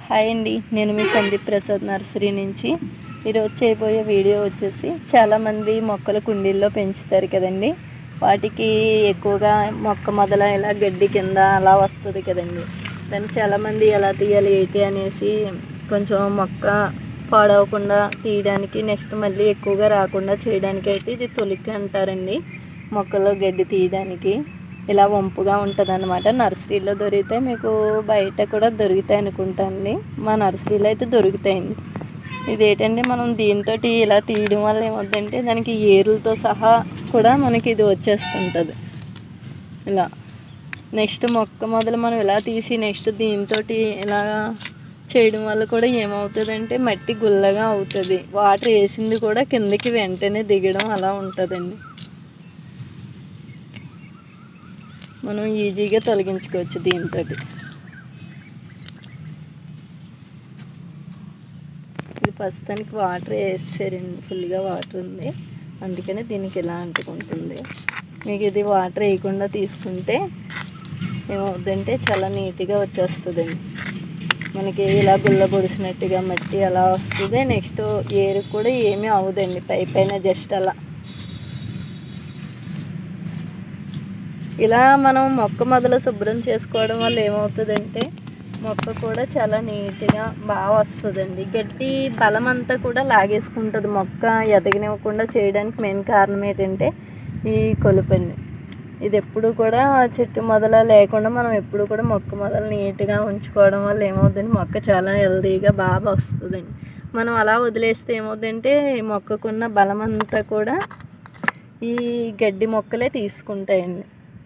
hi అండి నేను మీ Sandeep Prasad nursery నుంచి ఈరోజు చేయబోయే వీడియో వచ్చేసి చాలామంది మొక్కలు కుండీల్లో పెంచుతారు కదండి వాటికి ఎక్కువగా మొక్క మొదల ఇలా గడ్డి కింద అలా వస్తుంది కదండి దాన్ని చాలామంది ఎలా తీయాలి ఏంటి అనేసి కొంచెం మొక్క పాడవకుండా తీయడానికి నెక్స్ట్ మళ్ళీ ఎక్కువగా రాకుండా చేయడానికి అయితే ఇది తొలిక అంటారండి మొక్కలో గడ్డి తీయడానికి ఇలా వంపుగా ఉంటుంది అనమాట నర్సరీలో దొరికితే మీకు బయట కూడా దొరుకుతాయి అనుకుంటాండి మా నర్సరీలో అయితే దొరుకుతాయండి ఇది ఏంటంటే మనం దీంతో ఇలా తీయడం వల్ల ఏమవుతుందంటే దానికి ఏరులతో సహా కూడా మనకి ఇది వచ్చేస్తుంటుంది ఇలా నెక్స్ట్ మొక్క మొదలు మనం ఇలా తీసి నెక్స్ట్ దీంతో ఇలా చేయడం వల్ల కూడా ఏమవుతుందంటే మట్టి గుల్లగా అవుతుంది వాటర్ వేసింది కూడా కిందకి వెంటనే దిగడం అలా ఉంటుందండి మనం ఈజీగా తొలగించుకోవచ్చు దీంతో ఇది ప్రస్తుతానికి వాటర్ వేసారండి ఫుల్గా వాటర్ ఉంది అందుకని దీనికి ఇలా అంటుకుంటుంది మీకు ఇది వాటర్ వేయకుండా తీసుకుంటే ఏమవుతుందంటే చాలా నీట్గా వచ్చేస్తుందండి మనకి ఇలా గుల్ల పొడిచినట్టుగా మట్టి అలా వస్తుంది నెక్స్ట్ ఏరు కూడా ఏమీ అవ్వదండి పై పైన జస్ట్ అలా ఇలా మనం మొక్క మొదలు శుభ్రం చేసుకోవడం వల్ల ఏమవుతుందంటే మొక్క కూడా చాలా నీట్గా బాగా వస్తుందండి గడ్డి బలం అంతా కూడా లాగేసుకుంటుంది మొక్క ఎదగనివ్వకుండా చేయడానికి మెయిన్ కారణం ఏంటంటే ఈ కొలుపండి ఇది ఎప్పుడు కూడా చెట్టు మొదల లేకుండా మనం ఎప్పుడు కూడా మొక్క మొదలు నీట్గా ఉంచుకోవడం వల్ల ఏమవుతుందంటే మొక్క చాలా హెల్తీగా బాగా వస్తుందండి మనం అలా వదిలేస్తే ఏమవుతుందంటే ఈ మొక్కకున్న బలం అంతా కూడా ఈ గడ్డి మొక్కలే తీసుకుంటాయండి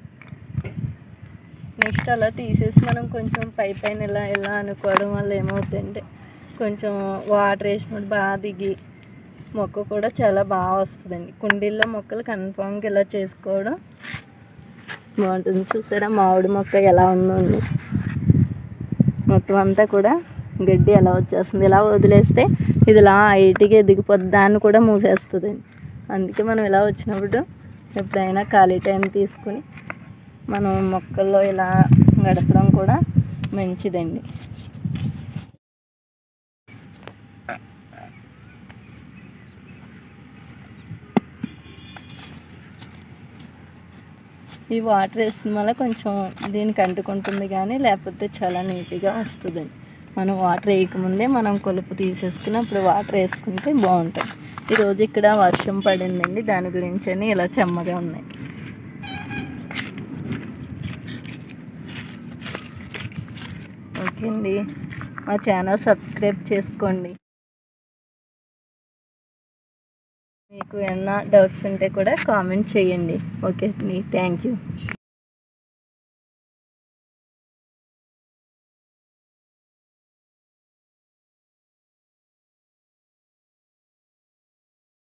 నెక్స్ట్ అలా తీసేసి మనం కొంచెం పై పైన ఇలా ఇలా అనుకోవడం వల్ల ఏమవుతుందంటే కొంచెం వాటర్ వేసినప్పుడు బాగా దిగి మొక్క కూడా చాలా బాగా వస్తుందండి కుండీల్లో మొక్కలు కన్ఫామ్గా ఇలా చేసుకోవడం బాగుంటుంది చూసారా మామిడి మొక్క ఎలా ఉందండి మొత్తం అంతా కూడా గడ్డి ఎలా వచ్చేస్తుంది ఇలా వదిలేస్తే ఇది ఇలా హైట్గా ఎదిగిపోద్ది దాన్ని కూడా మూసేస్తుందండి అందుకే మనం ఇలా వచ్చినప్పుడు ఎప్పుడైనా ఖాళీ టైం తీసుకుని మనం మొక్కల్లో ఇలా గడపడం కూడా మంచిదండి ఈ వాటర్ వేసిన వల్ల కొంచెం దీనికి అంటుకుంటుంది కానీ లేకపోతే చాలా నీట్గా వస్తుందండి మనం వాటర్ వేయకముందే మనం కొలుపు తీసేసుకుని అప్పుడు వాటర్ వేసుకుంటే బాగుంటుంది ఈరోజు ఇక్కడ వర్షం పడిందండి దాని గురించి అని ఇలా చెమ్మగా ఉన్నాయి ఓకే అండి మా ఛానల్ సబ్స్క్రైబ్ చేసుకోండి మీకు ఏమన్నా డౌట్స్ ఉంటే కూడా కామెంట్ చేయండి ఓకే అండి థ్యాంక్ యూ